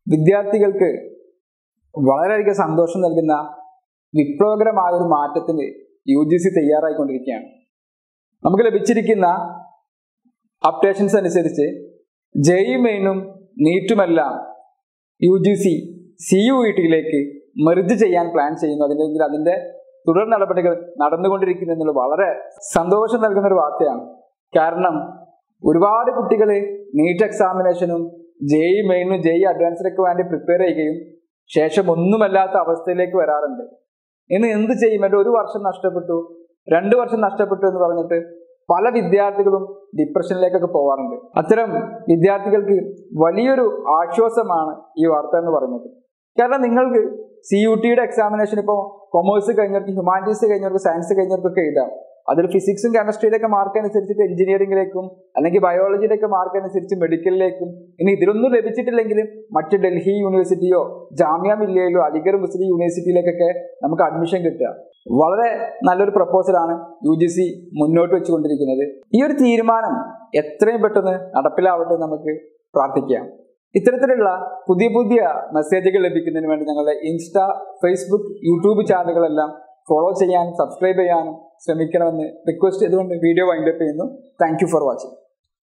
വിദ്യാർത്ഥികൾക്ക് വളരെയധികം സന്തോഷം നൽകുന്ന വിപ്ലവകരമായ ഒരു മാറ്റത്തിന് യു ജി സി തയ്യാറായിക്കൊണ്ടിരിക്കുകയാണ് നമുക്ക് ലഭിച്ചിരിക്കുന്ന അപ്ഡേഷൻസ് അനുസരിച്ച് ജെഇ മെയിനും നീറ്റുമെല്ലാം U G C C U E ടിയിലേക്ക് മെർജ് ചെയ്യാൻ പ്ലാൻ ചെയ്യുന്നു അതില്ലെങ്കിൽ അതിന്റെ തുടർ നടപടികൾ നടന്നുകൊണ്ടിരിക്കുന്നു എന്നുള്ളത് വളരെ സന്തോഷം നൽകുന്ന ഒരു വാർത്തയാണ് കാരണം ഒരുപാട് കുട്ടികൾ നീറ്റ് എക്സാമിനേഷനും ജെഇ മെയിനും ജെഇ അഡ്വാൻസിനൊക്കെ വേണ്ടി പ്രിപ്പയർ ചെയ്യുകയും ശേഷം ഒന്നുമല്ലാത്ത അവസ്ഥയിലേക്ക് വരാറുണ്ട് ഇന്ന് എന്ത് ചെയ്യും എൻ്റെ ഒരു വർഷം നഷ്ടപ്പെട്ടു രണ്ട് വർഷം നഷ്ടപ്പെട്ടു എന്ന് പറഞ്ഞിട്ട് പല വിദ്യാർത്ഥികളും ഡിപ്രഷനിലേക്കൊക്കെ പോവാറുണ്ട് അത്തരം വിദ്യാർത്ഥികൾക്ക് വലിയൊരു ആശ്വാസമാണ് ഈ വാർത്ത എന്ന് പറയുന്നത് കാരണം നിങ്ങൾക്ക് സി യു ടിയുടെ എക്സാമിനേഷൻ ഇപ്പോൾ കൊമേഴ്സ് കഴിഞ്ഞവർക്ക് ഹ്യൂമാനിറ്റീസ് കഴിഞ്ഞവർക്ക് സയൻസ് കഴിഞ്ഞവർക്കൊക്കെ എഴുതാം അതിൽ ഫിസിക്സും കെമിസ്ട്രിയിലൊക്കെ മാർക്ക് അനുസരിച്ചിട്ട് എഞ്ചിനീയറിംഗിലേക്കും അല്ലെങ്കിൽ ബയോളജിയിലൊക്കെ മാർക്ക് അനുസരിച്ച് മെഡിക്കലിലേക്കും ഇനി ഇതിലൊന്നും ലഭിച്ചിട്ടില്ലെങ്കിൽ മറ്റ് ഡൽഹി യൂണിവേഴ്സിറ്റിയോ ജാമ്യ മില്ലയിലോ അലിഗർ മുസ്ലിം യൂണിവേഴ്സിറ്റിയിലേക്കൊക്കെ നമുക്ക് അഡ്മിഷൻ കിട്ടുക വളരെ നല്ലൊരു പ്രപ്പോസലാണ് യു ജി സി മുന്നോട്ട് വെച്ചുകൊണ്ടിരിക്കുന്നത് ഈ ഒരു തീരുമാനം എത്രയും പെട്ടെന്ന് നടപ്പിലാവട്ടെ എന്ന് നമുക്ക് പ്രാർത്ഥിക്കാം ഇത്തരത്തിലുള്ള പുതിയ പുതിയ മെസ്സേജുകൾ ലഭിക്കുന്നതിന് വേണ്ടി ഞങ്ങളുടെ ഇൻസ്റ്റ ഫേസ്ബുക്ക് യൂട്യൂബ് ചാനലുകളെല്ലാം ഫോളോ ചെയ്യാനും സബ്സ്ക്രൈബ് ചെയ്യാനും ശ്രമിക്കണമെന്ന് റിക്വസ്റ്റ് ചെയ്തുകൊണ്ട് വീഡിയോ വൈൻഡപ്പ് ചെയ്യുന്നു താങ്ക് ഫോർ വാച്ചിങ്